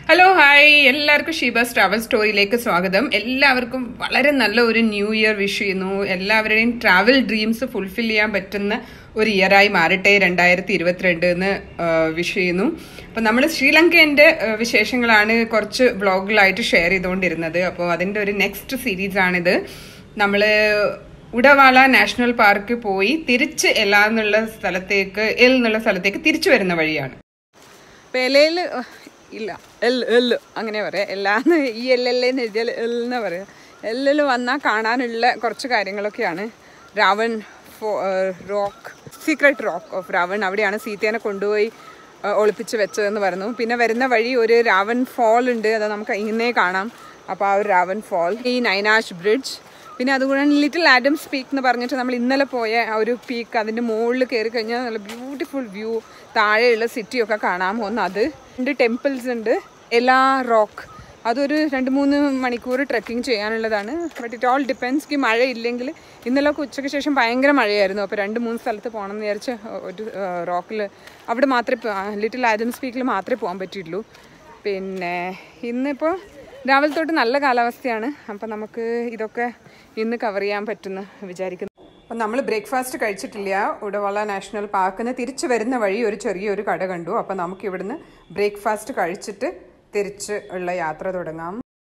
Hello hi എല്ലാവർക്കും Sheeba's travel സ്റ്റോറിയിലേക്ക് സ്വാഗതം എല്ലാവർക്കും വളരെ നല്ല ഒരു ന്യൂ ഇയർ വിഷ് ചെയ്യുന്നു എല്ലാവരുടെയും ട്രാവൽ ഡ്രീംസ് ഫുൾഫിൽ ചെയ്യാൻ പറ്റുന്ന ഒരു ഇയറായി മാറട്ടെ രണ്ടായിരത്തി ഇരുപത്തിരണ്ട് എന്ന് വിഷ് ചെയ്യുന്നു അപ്പം നമ്മൾ ശ്രീലങ്കേൻ്റെ വിശേഷങ്ങളാണ് കുറച്ച് വ്ളോഗുകളായിട്ട് ഷെയർ ചെയ്തുകൊണ്ടിരുന്നത് അപ്പോൾ അതിൻ്റെ ഒരു നെക്സ്റ്റ് സീരീസ് ആണിത് നമ്മൾ ഉടവാള നാഷണൽ പാർക്ക് പോയി തിരിച്ച് എല്ലാ എന്നുള്ള സ്ഥലത്തേക്ക് എൽ എന്നുള്ള സ്ഥലത്തേക്ക് തിരിച്ചു വരുന്ന വഴിയാണ് പേലയിൽ ഇല്ല എൽ എൽ അങ്ങനെ പറയാം എല്ലാന്ന് ഈ എൽ എൽ എന്ന് എഴുതിയാൽ എൽ എന്ന് പറയാം എല്ലിൽ വന്നാൽ കാണാനുള്ള കുറച്ച് കാര്യങ്ങളൊക്കെയാണ് രാവൺ ഫോ rock secret rock of Ravan അവിടെയാണ് സീതേനെ കൊണ്ടുപോയി ആ, ഒളിപ്പിച്ച് വെച്ചതെന്ന് പറഞ്ഞു പിന്നെ വരുന്ന വഴി ഒരു രാവൺ ഫോൾ ഉണ്ട് അത് നമുക്ക് ഇന്നേ കാണാം അപ്പോൾ ആ ഒരു രാവൺ ഫോൾ ഈ നൈനാഷ് ബ്രിഡ്ജ് പിന്നെ അതുകൂടാണ് ലിറ്റിൽ ആഡംസ് പീക്ക് എന്ന് പറഞ്ഞിട്ട് നമ്മൾ ഇന്നലെ പോയ ആ ഒരു പീക്ക് അതിൻ്റെ മുകളിൽ കയറി കഴിഞ്ഞാൽ നല്ല ബ്യൂട്ടിഫുൾ വ്യൂ താഴെയുള്ള സിറ്റിയൊക്കെ കാണാം ഒന്ന് അത് രണ്ട് ടെമ്പിൾസ് ഉണ്ട് എല്ലാ റോക്ക് അതൊരു രണ്ട് മൂന്ന് മണിക്കൂർ ട്രെക്കിംഗ് ചെയ്യാനുള്ളതാണ് ബട്ട് ഇറ്റ് ഓൾ ഡിപ്പെൻസ് ഈ മഴ ഇല്ലെങ്കിൽ ഇന്നലെയൊക്കെ ഉച്ചയ്ക്ക് ശേഷം ഭയങ്കര മഴയായിരുന്നു അപ്പോൾ രണ്ട് മൂന്ന് സ്ഥലത്ത് പോകണം എന്ന് വിചാരിച്ച് ഒരു റോക്കിൽ അവിടെ മാത്രമേ ലിറ്റിൽ ആഡംസ് പീക്കിൽ മാത്രമേ പോകാൻ പറ്റിയിട്ടുള്ളൂ പിന്നെ ഇന്നിപ്പോൾ രാവിലെ തൊട്ട് നല്ല കാലാവസ്ഥയാണ് അപ്പം നമുക്ക് ഇതൊക്കെ ഇന്ന് കവർ ചെയ്യാൻ പറ്റുമെന്ന് വിചാരിക്കുന്നു അപ്പം നമ്മൾ ബ്രേക്ക്ഫാസ്റ്റ് കഴിച്ചിട്ടില്ല ഉടവള നാഷണൽ പാർക്കിൽ നിന്ന് തിരിച്ചു വരുന്ന വഴി ഒരു ചെറിയൊരു കട കണ്ടു അപ്പം നമുക്ക് ഇവിടുന്ന് ബ്രേക്ക്ഫാസ്റ്റ് കഴിച്ചിട്ട് തിരിച്ച് ഉള്ള യാത്ര തുടങ്ങാം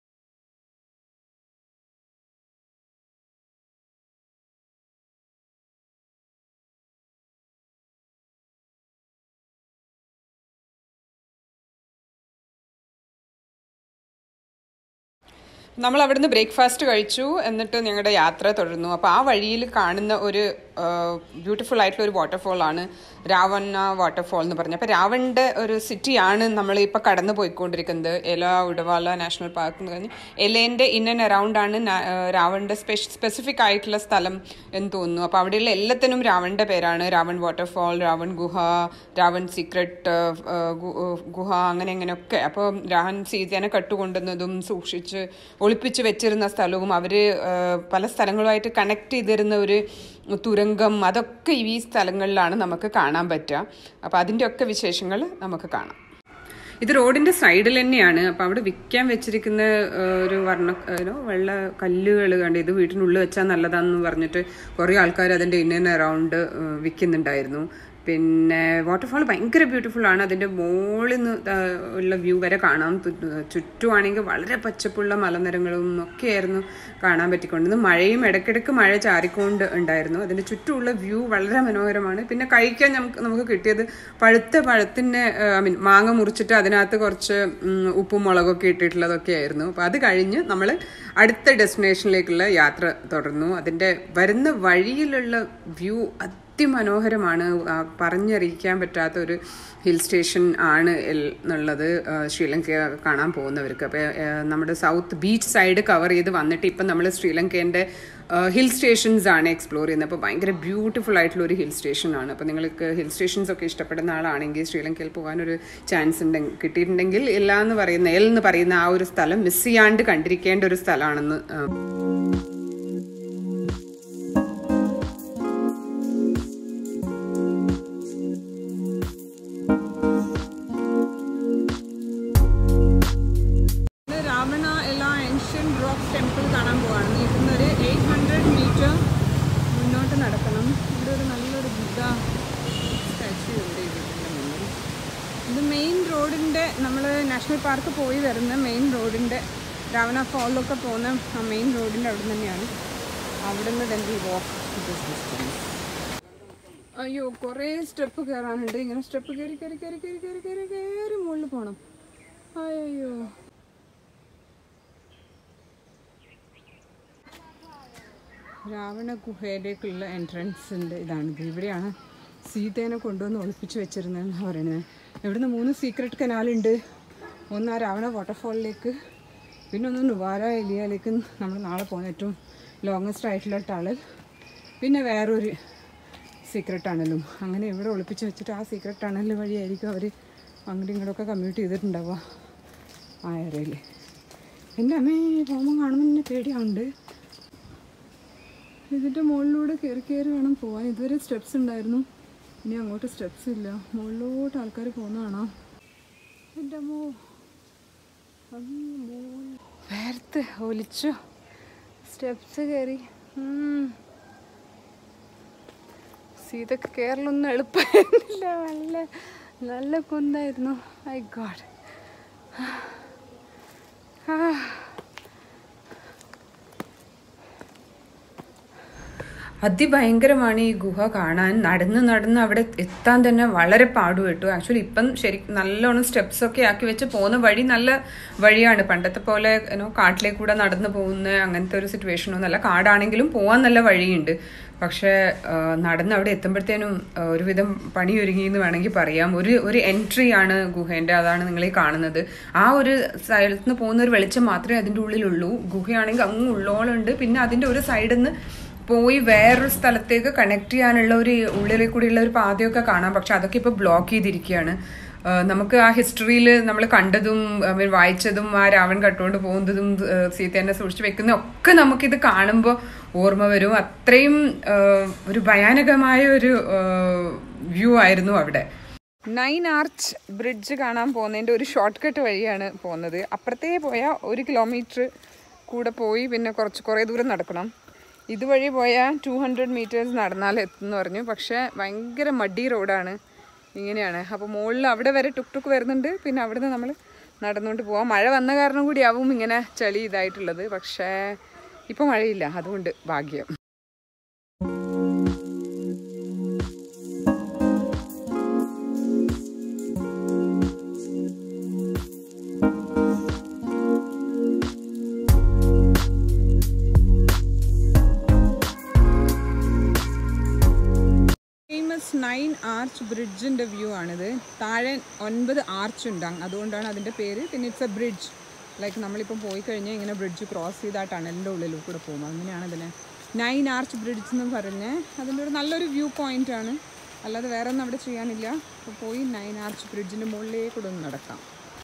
നമ്മൾ അവിടുന്ന് ബ്രേക്ക്ഫാസ്റ്റ് കഴിച്ചു എന്നിട്ട് ഞങ്ങളുടെ യാത്ര തുടർന്നു അപ്പോൾ ആ വഴിയിൽ കാണുന്ന ഒരു ബ്യൂട്ടിഫുൾ ആയിട്ടുള്ള ഒരു വാട്ടർഫോൾ ആണ് രാവണ്ണ വാട്ടർഫോൾ എന്ന് പറഞ്ഞത് അപ്പോൾ രാവണിൻ്റെ ഒരു സിറ്റിയാണ് നമ്മൾ ഇപ്പോൾ കടന്നു പോയിക്കൊണ്ടിരിക്കുന്നത് എല ഉടവാല നാഷണൽ പാർക്ക് എന്ന് പറഞ്ഞ് എലേൻ്റെ ഇൻ ആൻഡ് അറൗണ്ട് ആണ് രാവണിൻ്റെ സ്പെസിഫിക് ആയിട്ടുള്ള സ്ഥലം എന്ന് തോന്നുന്നു അപ്പോൾ അവിടെയുള്ള എല്ലാത്തിനും രാവണിൻ്റെ പേരാണ് രാവൺ വാട്ടർഫോൾ രാവൺ ഗുഹ രാവൺ സീക്രട്ട് ഗുഹ അങ്ങനെ അങ്ങനെയൊക്കെ അപ്പോൾ രാവൺ സീതേനെ കട്ടുകൊണ്ടുവന്നതും സൂക്ഷിച്ച് ഒളിപ്പിച്ച് വെച്ചിരുന്ന സ്ഥലവും അവർ പല സ്ഥലങ്ങളുമായിട്ട് കണക്ട് ചെയ്തിരുന്ന ഒരു തുരങ്കം അതൊക്കെ ഈ സ്ഥലങ്ങളിലാണ് നമുക്ക് കാണാൻ പറ്റുക അപ്പോൾ അതിൻ്റെയൊക്കെ വിശേഷങ്ങൾ നമുക്ക് കാണാം ഇത് റോഡിന്റെ സൈഡിൽ തന്നെയാണ് അപ്പൊ അവിടെ വിൽക്കാൻ വെച്ചിരിക്കുന്ന ആ, ഒരു വർണ്ണ ഏനോ, വെള്ള കല്ലുകൾ കണ്ട് ഇത് വീട്ടിനുള്ളിൽ വെച്ചാൽ നല്ലതാണെന്ന് പറഞ്ഞിട്ട് കുറേ ആൾക്കാർ അതിന്റെ ഇൻ ആൻഡ് അറൗണ്ട് വിൽക്കുന്നുണ്ടായിരുന്നു പിന്നെ വാട്ടർഫാൾ ഭയങ്കര ബ്യൂട്ടിഫുൾ ആണ് അതിന്റെ മുകളിൽ നിന്ന് ദാ ഉള്ള വ്യൂ വരെ കാണാം തു- ചുറ്റുമാണെങ്കിൽ വളരെ പച്ചപ്പുള്ള മലനിരങ്ങളും ഒക്കെയായിരുന്നു കാണാൻ പറ്റിക്കൊണ്ടിരുന്നത് മഴയും ഇടയ്ക്കിടയ്ക്ക് മഴ ചാറിക്കൊണ്ട് ഉണ്ടായിരുന്നു അതിന്റെ ചുറ്റുമുള്ള വ്യൂ വളരെ മനോഹരമാണ് പിന്നെ കഴിക്കാൻ നമുക്ക് നമുക്ക് കിട്ടിയത് പഴുത്ത പഴത്തിൻ്റെ ഐ മീൻ മാങ്ങ മുറിച്ചിട്ട് അതിനകത്ത് കുറച്ച് ഉം, ഉപ്പും മുളകൊക്കെ ഇട്ടിട്ടുള്ളതൊക്കെ ആയിരുന്നു അപ്പോൾ അത് കഴിഞ്ഞ് നമ്മൾ അടുത്ത ഡെസ്റ്റിനേഷനിലേക്കുള്ള യാത്ര തുടർന്നു അതിൻ്റെ വരുന്ന വഴിയിലുള്ള വ്യൂ അതിമനോഹരമാണ് ആ, പറഞ്ഞറിയിക്കാൻ പറ്റാത്ത ഒരു ഹിൽ സ്റ്റേഷൻ ആണ് എൽ- എന്നുള്ളത് ആ, ശ്രീലങ്ക കാണാൻ പോകുന്നവർക്ക് അപ്പോൾ നമ്മുടെ സൗത്ത് ബീച്ച് സൈഡ് കവർ ചെയ്ത് വന്നിട്ട് ഇപ്പം നമ്മൾ ശ്രീലങ്കേൻ്റെ ഹിൽ സ്റ്റേഷൻസ് ആണ് എക്സ്പ്ലോർ ചെയ്യുന്നത് അപ്പോൾ ഭയങ്കര ബ്യൂട്ടിഫുൾ ആയിട്ടുള്ള ഒരു ഹിൽ സ്റ്റേഷൻ ആണ് അപ്പോൾ നിങ്ങൾക്ക് ഹിൽ സ്റ്റേഷൻസ് ഒക്കെ ഇഷ്ടപ്പെടുന്ന ആളാണെങ്കിൽ ശ്രീലങ്കയിൽ പോകാനൊരു ചാൻസ് ഉണ്ടെങ്കിൽ കിട്ടിയിട്ടുണ്ടെങ്കിൽ എല്ലാ എന്ന് പറയുന്ന എൽ എന്ന് പറയുന്ന ആ ഒരു സ്ഥലം മിസ് ചെയ്യാണ്ട് കണ്ടിരിക്കേണ്ട ഒരു സ്ഥലമാണെന്ന് ആ, രാമണ എല്ലാ ഏൻഷ്യൻ റോക്ക് ടെമ്പിൾ കാണാൻ പോവാണ് ഇവിടുന്ന് ഒരു എയ്റ്റ് ഹൺഡ്രഡ് മീറ്റർ മുന്നോട്ട് നടക്കണം ഇവിടെ ഒരു നല്ലൊരു ബുദ്ധ സ്റ്റാച്ചു ഉണ്ട് ഇതിൻ്റെ മുന്നിൽ ഇത് മെയിൻ റോഡിൻ്റെ നമ്മൾ നാഷണൽ പാർക്ക് പോയി വരുന്ന മെയിൻ റോഡിൻ്റെ രാവണ ഫോളിലൊക്കെ പോകുന്ന ആ മെയിൻ റോഡിൻ്റെ അവിടെ തന്നെയാണ് അവിടെ നിന്ന് തന്നെ വാക്ക് ഡിസ്റ്റൻസ് അയ്യോ കുറേ സ്റ്റെപ്പ് കയറാനുണ്ട് ഇങ്ങനെ സ്റ്റെപ്പ് കയറി കയറി കയറി കയറി കയറി കയറി കയറി മുകളിൽ പോകണം അയ്യോ രാവണ ഗുഹയിലേക്കുള്ള എൻട്രൻസിൻ്റെ ഇതാണിത് ഇവിടെയാണ് സീതേനെ കൊണ്ടുവന്ന് ഒളിപ്പിച്ച് വെച്ചിരുന്നതെന്ന് പറയുന്നത് ഇവിടുന്ന് മൂന്ന് സീക്രട്ട് കനാലുണ്ട് ഒന്ന് ആ രാവണ വാട്ടർഫോളിലേക്ക് പിന്നെ ഒന്ന് നുവാര എലിയയിലേക്ക് നമ്മൾ നാളെ പോകുന്ന ഏറ്റവും ലോങ്ങസ്റ്റ് ആയിട്ടുള്ള ടണൽ പിന്നെ വേറൊരു സീക്രട്ട് ടണലും അങ്ങനെ ഇവിടെ ഒളിപ്പിച്ച് വെച്ചിട്ട് ആ സീക്രട്ട് ടണൽ വഴിയായിരിക്കും അവർ അങ്ങോട്ടും ഇങ്ങോട്ടൊക്കെ കമ്മ്യൂട്ട് ചെയ്തിട്ടുണ്ടാവുക ആ ഏരിയയിൽ എൻ്റെ അമ്മേ പോകുമ്പോൾ കാണുമ്പോൾ എന്നെ പേടിയാവുന്നുണ്ട് ഇതിൻ്റെ മുകളിലൂടെ കയറി കയറി വേണം പോകാൻ ഇതുവരെ സ്റ്റെപ്സ് ഉണ്ടായിരുന്നു ഇനി അങ്ങോട്ട് സ്റ്റെപ്സ് ഇല്ല മുകളിലോട്ട് ആൾക്കാർ പോകുന്ന കാണാം എൻ്റെ അമ്മോ മടുത്ത് ഒലിച്ചു സ്റ്റെപ്സ് കയറി ഉം. ഇതൊക്കെ കയറലൊന്നും എളുപ്പമായിരുന്നില്ല നല്ല നല്ല കുന്നായിരുന്നു ഐ ഗോഡ് അതിഭയങ്കരമാണ് ഈ ഗുഹ കാണാൻ നടന്ന് നടന്ന് അവിടെ എത്താൻ തന്നെ വളരെ പാടുപെട്ടു ആക്ച്വലി ഇപ്പം ശരി നല്ലോണം സ്റ്റെപ്സ് ഒക്കെ ആക്കി വെച്ച് പോകുന്ന വഴി നല്ല വഴിയാണ് പണ്ടത്തെ പോലെ ഏനോ കാട്ടിലേക്ക് കൂടെ നടന്നു പോകുന്ന അങ്ങനത്തെ ഒരു സിറ്റുവേഷൻ ഒന്നല്ല കാടാണെങ്കിലും പോകാൻ നല്ല വഴിയുണ്ട് പക്ഷേ ആ, നടന്ന് അവിടെ എത്തുമ്പോഴത്തേനും ആ, ഒരുവിധം പണി ഒരുങ്ങി എന്ന് വേണമെങ്കിൽ പറയാം ഒരു ഒരു എൻട്രി ആണ് ഗുഹേന്റെ അതാണ് നിങ്ങൾ ഈ കാണുന്നത് ആ ഒരു സ്ഥലത്ത് നിന്ന് പോകുന്ന ഒരു വെളിച്ചം മാത്രമേ അതിൻ്റെ ഉള്ളിലുള്ളൂ ഗുഹയാണെങ്കിൽ അങ്ങ് ഉള്ളോളുണ്ട് പിന്നെ അതിൻ്റെ ഒരു സൈഡിൽ നിന്ന് പോയി വേറൊരു സ്ഥലത്തേക്ക് കണക്ട് ചെയ്യാനുള്ള ഒരു ഉള്ളിലേക്ക് കൂടിയുള്ള ഒരു പാതയൊക്കെ കാണാം പക്ഷെ അതൊക്കെ ഇപ്പോൾ ബ്ലോക്ക് ചെയ്തിരിക്കുകയാണ് ആ, നമുക്ക് ആ ഹിസ്റ്ററിയിൽ നമ്മൾ കണ്ടതും I mean, വായിച്ചതും ആ രാവൺ കട്ടുകൊണ്ട് പോകുന്നതും ആ, സീതേനെ സൂക്ഷിച്ചു വെക്കുന്ന ഒക്കെ നമുക്കിത് കാണുമ്പോൾ ഓർമ്മ വരും അത്രയും ആ, ഒരു ഭയാനകമായ ഒരു വ്യൂ ആയിരുന്നു അവിടെ നൈൻ ആർച്ച് ബ്രിഡ്ജ് കാണാൻ പോകുന്നതിൻ്റെ ഒരു ഷോർട്ട് കട്ട് വഴിയാണ് പോകുന്നത് അപ്പുറത്തേ പോയാൽ ഒരു കിലോമീറ്റർ കൂടെ പോയി പിന്നെ കുറച്ച് കുറേ ദൂരം നടക്കണം ഇതുവഴി പോയാൽ ടു ഹൺഡ്രഡ് മീറ്റേഴ്സ് നടന്നാൽ എത്തുമെന്ന് പറഞ്ഞു പക്ഷേ ഭയങ്കര മടി റോഡാണ് ഇങ്ങനെയാണ് അപ്പോൾ മുകളിൽ അവിടെ വരെ ടുക് ടുക്ക് വരുന്നുണ്ട് പിന്നെ അവിടുന്ന് നമ്മൾ നടന്നുകൊണ്ട് പോവാം മഴ വന്ന കാരണം കൂടിയാവും ഇങ്ങനെ ചളി ഇതായിട്ടുള്ളത് പക്ഷേ ഇപ്പോൾ മഴയില്ല അതുകൊണ്ട് ഭാഗ്യം ഫേമസ് നയൻ ആർച്ച് ബ്രിഡ്ജിൻ്റെ വ്യൂ ആണിത് താഴെ ഒൻപത് ആർച്ച് ഉണ്ട് അങ് അതുകൊണ്ടാണ് അതിൻ്റെ പേര് പിന്നെ ഇറ്റ്സ് എ ബ്രിഡ്ജ് ലൈക്ക് നമ്മളിപ്പോൾ പോയി കഴിഞ്ഞാൽ ഇങ്ങനെ ബ്രിഡ്ജ് ക്രോസ് ചെയ്ത് ആ ടണലിൻ്റെ ഉള്ളിൽ കൂടെ പോകും അങ്ങനെയാണ് അതിനെ നയൻ ആർച്ച് ബ്രിഡ്ജ് എന്ന് പറഞ്ഞ് അതിൻ്റെ ഒരു നല്ലൊരു വ്യൂ പോയിന്റ് ആണ് അല്ലാതെ വേറെ ഒന്നും അവിടെ ചെയ്യാനില്ല അപ്പോൾ പോയി നയൻ ആർച്ച് ബ്രിഡ്ജിൻ്റെ മുകളിലേക്കൂടെ ഒന്ന് നടക്കാം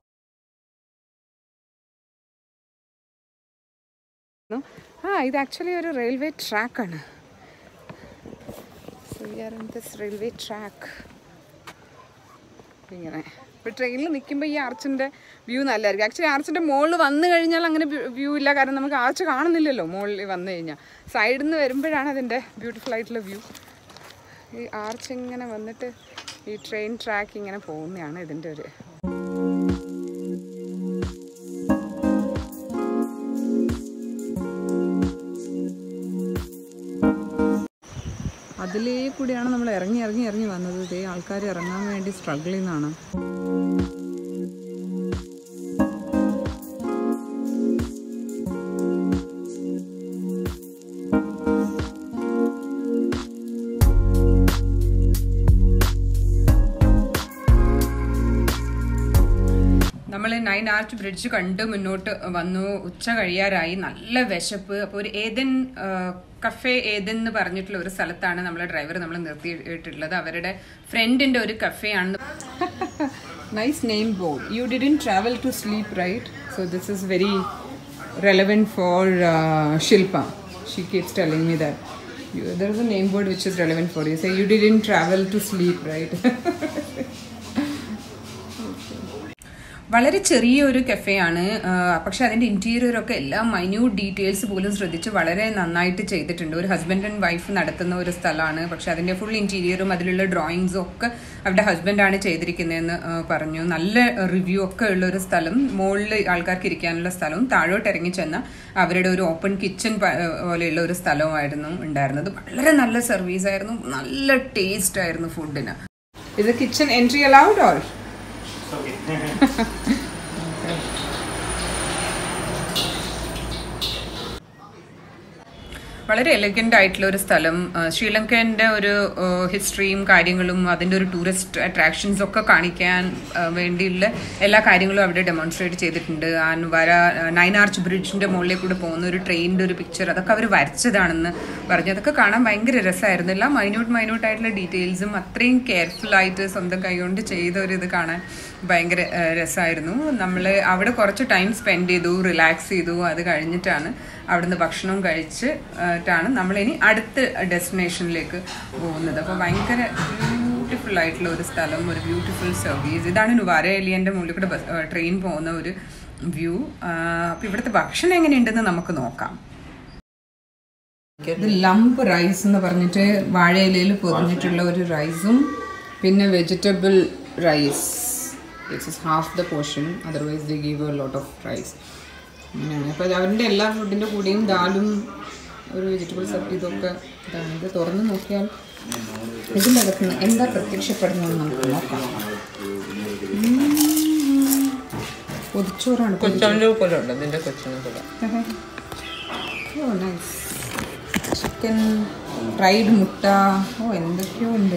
ആ ഇത് ആക്ച്വലി ഒരു റെയിൽവേ ട്രാക്കാണ് so we are in this railway track ഇങ്ങനെ ഇപ്പോൾ ട്രെയിനിൽ നിൽക്കുമ്പോൾ ഈ ആർച്ചിൻ്റെ വ്യൂ നല്ലതായിരിക്കും ആക്ച്വലി ആർച്ചിൻ്റെ മുകളിൽ വന്നു കഴിഞ്ഞാൽ അങ്ങനെ വ്യൂ ഇല്ല കാരണം നമുക്ക് ആർച്ച് കാണുന്നില്ലല്ലോ മുകളിൽ വന്നു കഴിഞ്ഞാൽ സൈഡിൽ നിന്ന് വരുമ്പോഴാണ് അതിൻ്റെ ബ്യൂട്ടിഫുൾ ആയിട്ടുള്ള വ്യൂ ഈ ആർച്ച് ഇങ്ങനെ വന്നിട്ട് ഈ ട്രെയിൻ ട്രാക്ക് ഇങ്ങനെ പോകുന്നതാണ് ഇതിൻ്റെ ഒരു അതിലേ കൂടിയാണ് നമ്മൾ ഇറങ്ങി ഇറങ്ങി ഇറങ്ങി വന്നത് ഇതേ ആൾക്കാർ ഇറങ്ങാൻ വേണ്ടി സ്ട്രഗിൾ ചെയ്യുന്നതാണ് നമ്മൾ നയൻ ആർച്ച് ബ്രിഡ്ജ് കണ്ട് മുന്നോട്ട് വന്നു ഉച്ച കഴിയാറായി നല്ല വിശപ്പ് അപ്പോൾ ഒരു ഏതൻ കഫേ ഏതൻ എന്ന് പറഞ്ഞിട്ടുള്ള ഒരു സ്ഥലത്താണ് നമ്മളെ ഡ്രൈവർ നമ്മൾ നിർത്തിയിട്ടുള്ളത് അവരുടെ ഫ്രണ്ടിന്റെ ഒരു കഫേ ആണ് nice name board you didn't travel to sleep right so this is very relevant for uh, Shilpa. She keeps telling me that. You, there is a name board which is relevant for you. Say you didn't travel to sleep, right? വളരെ ചെറിയൊരു കഫേയാണ് പക്ഷെ അതിന്റെ interior ഒക്കെ എല്ലാ minute details പോലും ശ്രദ്ധിച്ച് വളരെ നന്നായിട്ട് ചെയ്തിട്ടുണ്ട് ഒരു ഹസ്ബൻഡ് ആൻഡ് വൈഫ് നടത്തുന്ന ഒരു സ്ഥലമാണ് പക്ഷെ അതിന്റെ ഫുൾ ഇന്റീരിയറും അതിലുള്ള ഡ്രോയിങ്സും ഒക്കെ അവരുടെ ഹസ്ബൻഡാണ് ചെയ്തിരിക്കുന്നതെന്ന് ആ, പറഞ്ഞു നല്ല റിവ്യൂ ഒക്കെ ഉള്ള ഒരു സ്ഥലം മുകളിൽ ആൾക്കാർക്ക് ഇരിക്കാനുള്ള സ്ഥലവും താഴോട്ട് ഇറങ്ങി ചെന്ന അവരുടെ ഒരു ഓപ്പൺ കിച്ചൺ പോലെയുള്ള ഒരു സ്ഥലവുമായിരുന്നു ഉണ്ടായിരുന്നത് വളരെ നല്ല സർവീസ് ആയിരുന്നു നല്ല ടേസ്റ്റ് ആയിരുന്നു ഫുഡിന് ഇത് കിച്ചൺ എൻട്രി അലൗഡ് ഓർ വളരെ എലഗൻ്റ് ആയിട്ടുള്ള ഒരു സ്ഥലം ആ, ശ്രീലങ്കൻ്റെ ഒരു ഹിസ്റ്ററിയും കാര്യങ്ങളും അതിൻ്റെ ഒരു ടൂറിസ്റ്റ് അട്രാക്ഷൻസ് ഒക്കെ കാണിക്കാൻ ആ, വേണ്ടിയുള്ള എല്ലാ കാര്യങ്ങളും അവിടെ ഡെമോൺസ്ട്രേറ്റ് ചെയ്തിട്ടുണ്ട് ആ വര നയൻ ആർച്ച് ബ്രിഡ്ജിൻ്റെ മുകളിൽ കൂടെ പോകുന്ന ഒരു ട്രെയിനിൻ്റെ ഒരു പിക്ചർ അതൊക്കെ അവർ വരച്ചതാണെന്ന് പറഞ്ഞു അതൊക്കെ കാണാൻ ഭയങ്കര രസമായിരുന്നു എല്ലാം മൈന്യൂട്ട് മൈന്യൂട്ട് ആയിട്ടുള്ള ഡീറ്റെയിൽസും അത്രയും കെയർഫുൾ ആയിട്ട് സ്വന്തം കൈകൊണ്ട് ചെയ്ത ഒരു ഇത് കാണാൻ ഭയങ്കര രസമായിരുന്നു നമ്മൾ അവിടെ കുറച്ച് ടൈം സ്പെൻഡ് ചെയ്തു റിലാക്സ് ചെയ്തു അത് കഴിഞ്ഞിട്ടാണ് അവിടുന്ന് ഭക്ഷണം കഴിച്ച് ാണ് നമ്മളിനി അടുത്ത ഡെസ്റ്റിനേഷനിലേക്ക് പോകുന്നത് അപ്പോൾ ഭയങ്കര ബ്യൂട്ടിഫുൾ ആയിട്ടുള്ള ഒരു സ്ഥലം ഒരു ബ്യൂട്ടിഫുൾ സർവീസ് ഇതാണ് നുവാര എലിയൻ്റെ മുകളിൽ കൂടെ ബസ് ട്രെയിൻ പോകുന്ന ഒരു വ്യൂ അപ്പോൾ ഇവിടുത്തെ ഭക്ഷണം എങ്ങനെയുണ്ടെന്ന് നമുക്ക് നോക്കാം ഇത് ലംബ് റൈസ് എന്ന് പറഞ്ഞിട്ട് വാഴയിലയിൽ പൊതിഞ്ഞിട്ടുള്ള ഒരു റൈസും പിന്നെ vegetable rice it's is half the portion otherwise they give a lot of rice അങ്ങനെയാണ് അപ്പോൾ അവരുടെ എല്ലാ ഫുഡിൻ്റെ കൂടെയും ദാലും ഒരു വെജിറ്റബിൾ സബ്ജി ഇതൊക്കെ ഇതാണ് ഇത് തുറന്ന് നോക്കിയാൽ ഇതിനകത്ത് എന്താ പ്രത്യക്ഷപ്പെടുന്നതെന്ന് നമുക്ക് നോക്കാം ഉം. പൊതിച്ചോറാണ് പൊതി- കൊച്ചവൻ്റെ പോലെ ഉണ്ട് നിന്റെ കൊച്ചിനെ പോലെ ഓ നൈസ് ചിക്കൻ ഫ്രൈഡ് മുട്ട ഓ എന്തൊക്കെയോ ഉണ്ട്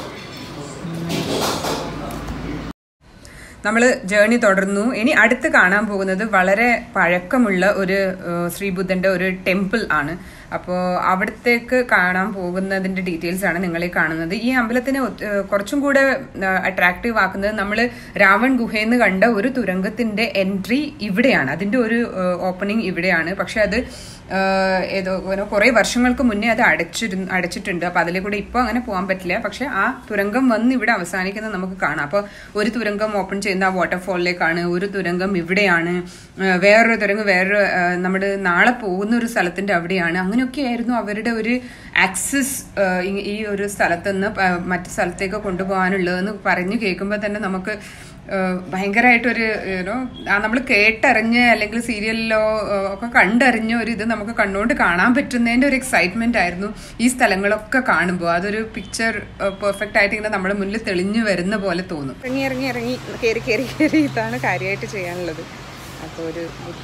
നമ്മൾ ജേണി തുടർന്നു ഇനി അടുത്ത് കാണാൻ പോകുന്നത് വളരെ പഴക്കമുള്ള ഒരു ഏഹ്, ശ്രീബുദ്ധന്റെ ഒരു ടെമ്പിൾ ആണ് അപ്പോൾ അവിടത്തേക്ക് കാണാൻ പോകുന്നതിന്റെ ഡീറ്റെയിൽസ് ആണ് നിങ്ങൾ ഈ കാണുന്നത് ഈ അമ്പലത്തിനെ ഒത്ത്- ഏഹ്, കുറച്ചും കൂടെ അട്രാക്റ്റീവ് ആക്കുന്നത് നമ്മൾ രാവൺ ഗുഹയെന്ന് കണ്ട ഒരു തുരങ്കത്തിന്റെ എൻട്രി ഇവിടെയാണ് അതിന്റെ ഒരു ഓപ്പണിംഗ് ഇവിടെയാണ് പക്ഷെ അത് ഏഹ്, ഏതോ ഒരു കുറേ വർഷങ്ങൾക്ക് മുന്നേ അത് അടച്ചിരുന്നു അടച്ചിട്ടുണ്ട് അപ്പോൾ അതിലെ കൂടെ ഇപ്പോൾ അങ്ങനെ പോകാൻ പറ്റില്ല പക്ഷെ ആ തുരങ്കം വന്ന് ഇവിടെ അവസാനിക്കുന്നത് നമുക്ക് കാണാം അപ്പോൾ ഒരു തുരങ്കം ഓപ്പൺ ചെയ്യുന്ന ആ വാട്ടർഫോളിലേക്കാണ് ഒരു തുരങ്കം ഇവിടെയാണ് ഏഹ്, വേറൊരു തുരങ്കം വേറൊരു ഏഹ്, നമ്മുടെ നാളെ പോകുന്ന ഒരു സ്ഥലത്തിന്റെ അവിടെയാണ് അങ്ങനെയൊക്കെയായിരുന്നു അവരുടെ ഒരു ആക്സസ് ഈ ഒരു സ്ഥലത്തുനിന്ന് പ- മറ്റു സ്ഥലത്തേക്ക് കൊണ്ടുപോകാനുള്ളതെന്ന് പറഞ്ഞു കേൾക്കുമ്പോൾ തന്നെ നമുക്ക് ഏഹ് ഭയങ്കരമായിട്ടൊരു യൂനോ നമ്മൾ കേട്ടറിഞ്ഞ് അല്ലെങ്കിൽ സീരിയലിലോ ഏഹ് ഒക്കെ കണ്ടറിഞ്ഞ ഒരു ഇത് നമുക്ക് കണ്ണുകൊണ്ട് കാണാൻ പറ്റുന്നതിൻ്റെ ഒരു എക്സൈറ്റ്മെന്റ് ആയിരുന്നു ഈ സ്ഥലങ്ങളൊക്കെ കാണുമ്പോൾ അതൊരു പിക്ചർ പെർഫെക്റ്റ് ആയിട്ട് ഇങ്ങനെ നമ്മുടെ മുന്നിൽ തെളിഞ്ഞു വരുന്ന പോലെ തോന്നും ഇറങ്ങി ഇറങ്ങി ഇറങ്ങി കയറി കയറി കയറി ഇതാണ് കാര്യമായിട്ട് ചെയ്യാനുള്ളത് അപ്പോൾ ഒരു ബുദ്ധ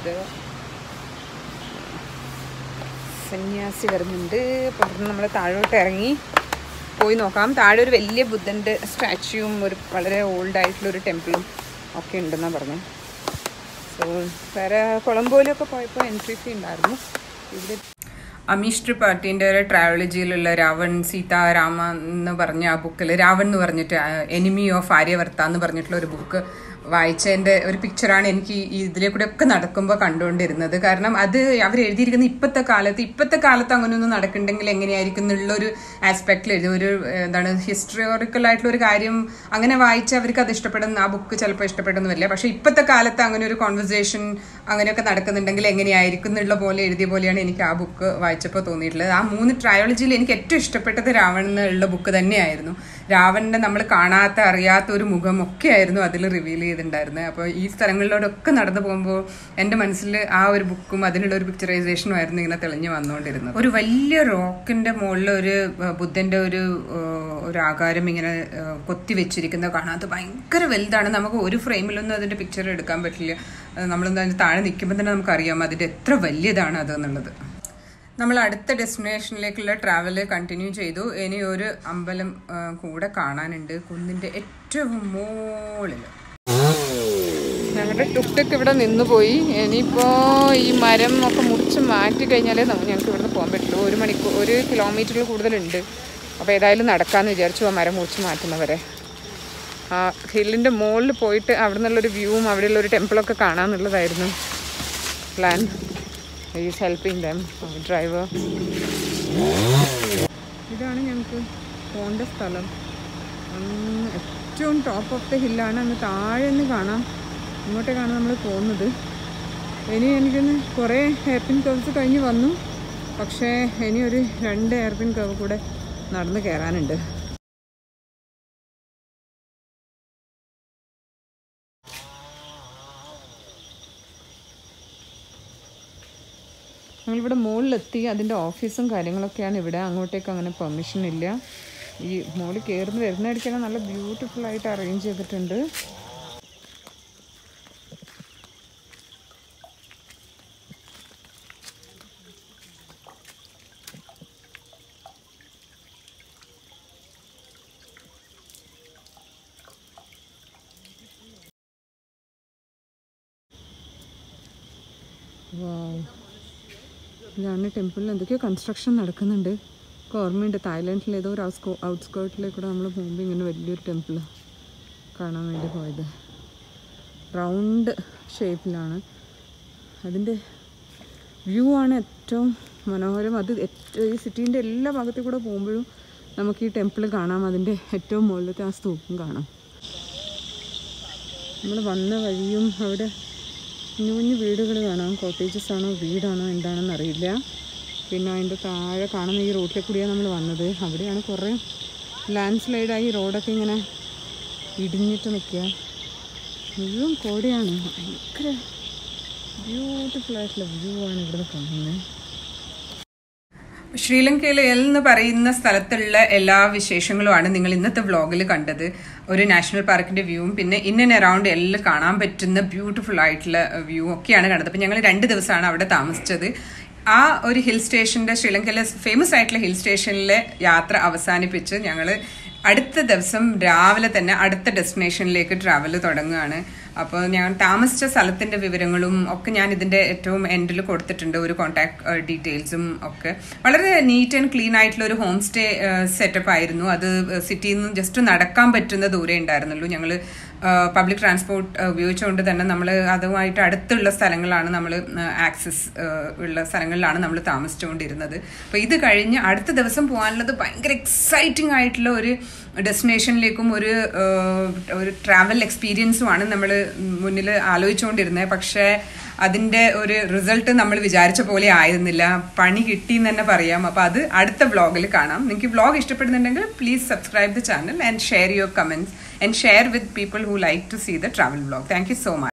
സന്യാസി വരുന്നുണ്ട് അപ്പോൾ നമ്മൾ താഴോട്ട് ഇറങ്ങി പോയി നോക്കാം താഴെ ഒരു വലിയ ബുദ്ധൻ്റെ സ്റ്റാച്യൂവും ഒരു വളരെ ഓൾഡ് ആയിട്ടുള്ള ഒരു ടെമ്പിളും ഒക്കെ ഉണ്ടെന്നാണ് പറഞ്ഞു സോ വേറെ കൊളംബോയിലൊക്കെ പോയപ്പോൾ എൻട്രി ഫീ ഉണ്ടായിരുന്നു ഇവിടെ അമീഷ് ത്രിപാഠിൻ്റെ ഒരു ട്രാവളജിയിലുള്ള രാവൺ സീത രാമ എന്ന് പറഞ്ഞ ആ ബുക്കിൽ രാവൺ എന്ന് പറഞ്ഞിട്ട് എനിമി ഓഫ് ആര്യവർത്ത എന്ന് പറഞ്ഞിട്ടുള്ള ഒരു ബുക്ക് വായിച്ചതിൻ്റെ ഒരു പിക്ചറാണ് എനിക്ക് ഈ ഇതിലെ കൂടെ ഒക്കെ നടക്കുമ്പോൾ കണ്ടുകൊണ്ടിരുന്നത് കാരണം അത് അവർ എഴുതിയിരിക്കുന്ന ഇപ്പോഴത്തെ കാലത്ത് ഇപ്പോഴത്തെ കാലത്ത് അങ്ങനെയൊന്നും നടക്കുന്നുണ്ടെങ്കിൽ എങ്ങനെയായിരിക്കും എന്നുള്ളൊരു ആസ്പെക്റ്റിൽ എഴുതി ഒരു ഏഹ്, എന്താണ് ഹിസ്റ്റോറിക്കൽ ആയിട്ടുള്ള ഒരു കാര്യം അങ്ങനെ വായിച്ച് അവർക്ക് അത് ഇഷ്ടപ്പെടുന്ന ആ ബുക്ക് ചിലപ്പോൾ ഇഷ്ടപ്പെടുന്നു വരില്ല പക്ഷേ ഇപ്പോഴത്തെ കാലത്ത് അങ്ങനെ ഒരു കോൺവെർസേഷൻ അങ്ങനെയൊക്കെ നടക്കുന്നുണ്ടെങ്കിൽ എങ്ങനെയായിരിക്കും എന്നുള്ള പോലെ എഴുതിയ പോലെയാണ് എനിക്ക് ആ ബുക്ക് വായിച്ചപ്പോൾ തോന്നിയിട്ടുള്ളത് ആ മൂന്ന് ട്രയോളജിയിൽ എനിക്ക് ഏറ്റവും ഇഷ്ടപ്പെട്ടത് രാവൺ എന്നുള്ള ബുക്ക് തന്നെയായിരുന്നു രാവണന്റെ നമ്മൾ കാണാത്ത അറിയാത്ത ഒരു മുഖം ഒക്കെ ആയിരുന്നു അതിൽ റിവീൽ ചെയ്തിട്ടുണ്ടായിരുന്നത് അപ്പോൾ ഈ സ്ഥലങ്ങളിലൂടെയൊക്കെ നടന്നു പോകുമ്പോൾ എൻ്റെ മനസ്സിൽ ആ ഒരു ബുക്കും അതിനുള്ള ഒരു പിക്ചറൈസേഷനും ആയിരുന്നു ഇങ്ങനെ തെളിഞ്ഞു വന്നുകൊണ്ടിരുന്നത് ഒരു വലിയ റോക്കിന്റെ മുകളിൽ ഒരു ഏഹ്, ബുദ്ധന്റെ ഒരു ഏഹ്, ഒരു ആകാരം ഇങ്ങനെ ഏഹ്, കൊത്തി വെച്ചിരിക്കുന്നത് കാണാം അത് ഭയങ്കര വലുതാണ് നമുക്ക് ഒരു ഫ്രെയിമിലൊന്നും അതിന്റെ പിക്ചർ എടുക്കാൻ പറ്റില്ല നമ്മളൊന്നും അതിന് താഴെ നിൽക്കുമ്പോൾ തന്നെ നമുക്കറിയാം അതിന്റെ എത്ര വലിയതാണ് അത് എന്നുള്ളത് നമ്മൾ അടുത്ത ഡെസ്റ്റിനേഷനിലേക്കുള്ള ട്രാവൽ കണ്ടിന്യൂ ചെയ്തു ഇനി ഒരു അമ്പലം ആ, കൂടെ കാണാനുണ്ട് കുന്നിന്റെ ഏറ്റവും മുകളിൽ ഞങ്ങളുടെ ടുക്ടക്ക് ഇവിടെ നിന്ന് പോയി ഇനിയിപ്പോൾ ഈ മരം ഒക്കെ മുറിച്ച് മാറ്റി കഴിഞ്ഞാലേ നമുക്ക് ഞങ്ങൾക്ക് ഇവിടുന്ന് പോകാൻ പറ്റുള്ളൂ ഒരു മണിക്കൂർ ഒരു കിലോമീറ്ററിൽ കൂടുതലുണ്ട് അപ്പോൾ ഏതായാലും നടക്കാമെന്ന് വിചാരിച്ചു ആ മരം മുറിച്ച് മാറ്റുന്നവരെ ആ ഹില്ലിൻ്റെ മുകളിൽ പോയിട്ട് അവിടെ നിന്നുള്ളൊരു വ്യൂവും അവിടെയുള്ള ഒരു ടെമ്പിളൊക്കെ കാണാമെന്നുള്ളതായിരുന്നു plan is helping them driver ഇതാണ് ഞങ്ങൾക്ക് പോകേണ്ട സ്ഥലം അങ്ങ് ഏറ്റവും ടോപ്പ് ഓഫ് ദ ഹില്ലാണ് അങ്ങ് താഴെ നിന്ന് കാണാം ഇങ്ങോട്ടേക്കാണ് നമ്മൾ പോകുന്നത് ഇനി എനിക്കൊന്ന് കുറേ എയർപിൻ കർവ്സ് കഴിഞ്ഞ് വന്നു പക്ഷേ ഇനി ഒരു രണ്ട് എയർപിൻ കർവ് കൂടെ നടന്ന് കയറാനുണ്ട് ഞങ്ങളിവിടെ മുകളിലെത്തി അതിൻ്റെ ഓഫീസും കാര്യങ്ങളൊക്കെയാണ് ഇവിടെ അങ്ങോട്ടേക്ക് അങ്ങനെ പെർമിഷൻ ഇല്ല ഈ മുകളിൽ കയറുന്ന വരുന്നിടയ്ക്കാണ് നല്ല ബ്യൂട്ടിഫുൾ ആയിട്ട് അറേഞ്ച് ചെയ്തിട്ടുണ്ട് വാവ് ഇതാണ് ടെമ്പിളിൽ എന്തൊക്കെയോ കൺസ്ട്രക്ഷൻ നടക്കുന്നുണ്ട് ഒക്കെ ഓർമ്മയുണ്ട് തായ്ലാൻഡിൽ ഏതോ ഒരു ഔട്ട്സ്കോ ഔട്ട്സ്കേർട്ടിലേക്കൂടെ നമ്മൾ പോകുമ്പോൾ ഇങ്ങനെ വലിയൊരു ടെമ്പിൾ കാണാൻ വേണ്ടി പോയത് റൗണ്ട് ഷേപ്പിലാണ് അതിൻ്റെ വ്യൂ ആണ് ഏറ്റവും മനോഹരം അത് ഏറ്റ- ഈ സിറ്റീൻ്റെ എല്ലാ ഭാഗത്തു കൂടെ പോകുമ്പോഴും നമുക്ക് ഈ ടെമ്പിൾ കാണാം അതിൻ്റെ ഏറ്റവും മുകളിലത്തെ ആ സ്തൂപം കാണാം നമ്മൾ വന്ന വഴിയും അവിടെ കുഞ്ഞു കുഞ്ഞു വീടുകൾ കാണാം കോട്ടേജസ് ആണോ വീടാണോ എന്താണെന്ന് അറിയില്ല പിന്നെ അതിൻ്റെ താഴെ കാണുന്ന ഈ റോട്ടിൽ കൂടിയാണ് നമ്മൾ വന്നത് അവിടെയാണ് കുറേ ലാൻഡ് സ്ലൈഡായി റോഡൊക്കെ ഇങ്ങനെ ഇടിഞ്ഞിട്ട് നിൽക്കുക മുഴുവൻ കോടയാണ് ഭയങ്കര ബ്യൂട്ടിഫുൾ ആയിട്ടുള്ള വ്യൂ ആണ് ഇവിടുന്ന് കാണുന്നത് ശ്രീലങ്കയിലെ എൽ എന്ന് പറയുന്ന സ്ഥലത്തുള്ള എല്ലാ വിശേഷങ്ങളുമാണ് നിങ്ങൾ ഇന്നത്തെ വ്ളോഗിൽ കണ്ടത് ഒരു നാഷണൽ പാർക്കിന്റെ വ്യൂവും പിന്നെ ഇൻ ആൻഡ് അറൗണ്ട് എല്ലാം കാണാൻ പറ്റുന്ന ബ്യൂട്ടിഫുൾ ആയിട്ടുള്ള വ്യൂ ഒക്കെയാണ് കണ്ടത് അപ്പം ഞങ്ങൾ രണ്ട് ദിവസമാണ് അവിടെ താമസിച്ചത് ആ ഒരു ഹിൽ സ്റ്റേഷന്റെ ശ്രീലങ്കയിലെ ഫേമസ് ആയിട്ടുള്ള ഹിൽ സ്റ്റേഷനിലെ യാത്ര അവസാനിപ്പിച്ച് ഞങ്ങൾ അടുത്ത ദിവസം രാവിലെ തന്നെ അടുത്ത ഡെസ്റ്റിനേഷനിലേക്ക് ട്രാവൽ തുടങ്ങുകയാണ് അപ്പോൾ ഞാൻ താമസിച്ച സ്ഥലത്തിന്റെ വിവരങ്ങളും ഒക്കെ ഞാൻ ഇതിന്റെ ഏറ്റവും എൻഡിൽ കൊടുത്തിട്ടുണ്ട് ഒരു കോൺടാക്ട് ഡീറ്റെയിൽസും ഒക്കെ വളരെ നീറ്റ് ആൻഡ് ക്ലീൻ ആയിട്ടുള്ള ഒരു ഹോം സ്റ്റേ സെറ്റപ്പ് ആയിരുന്നു അത് സിറ്റിയിൽ നിന്ന് ജസ്റ്റ് നടക്കാൻ പറ്റുന്ന ദൂരെ ഉണ്ടായിരുന്നുള്ളൂ ഞങ്ങൾ പബ്ലിക് ട്രാൻസ്പോർട്ട് ഉപയോഗിച്ചുകൊണ്ട് തന്നെ നമ്മൾ അതുമായിട്ട് അടുത്തുള്ള സ്ഥലങ്ങളാണ് നമ്മൾ ആക്സസ് ഉള്ള സ്ഥലങ്ങളിലാണ് നമ്മൾ താമസിച്ചുകൊണ്ടിരുന്നത് അപ്പോൾ ഇത് കഴിഞ്ഞ് അടുത്ത ദിവസം പോകാനുള്ളത് ഭയങ്കര എക്സൈറ്റിംഗ് ആയിട്ടുള്ള ഒരു ഡെസ്റ്റിനേഷനിലേക്കും ഒരു ഒരു ട്രാവൽ എക്സ്പീരിയൻസുമാണ് നമ്മൾ മുന്നിൽ ആലോചിച്ചുകൊണ്ടിരുന്നത് പക്ഷേ അതിൻ്റെ ഒരു റിസൾട്ട് നമ്മൾ വിചാരിച്ച പോലെ ആയിരുന്നില്ല പണി കിട്ടി എന്ന് തന്നെ പറയാം അപ്പോൾ അത് അടുത്ത വ്ളോഗിൽ കാണാം നിങ്ങൾക്ക് വ്ളോഗ് ഇഷ്ടപ്പെടുന്നുണ്ടെങ്കിൽ please subscribe the channel and share your comments and share with people who like to see the travel vlog thank you so much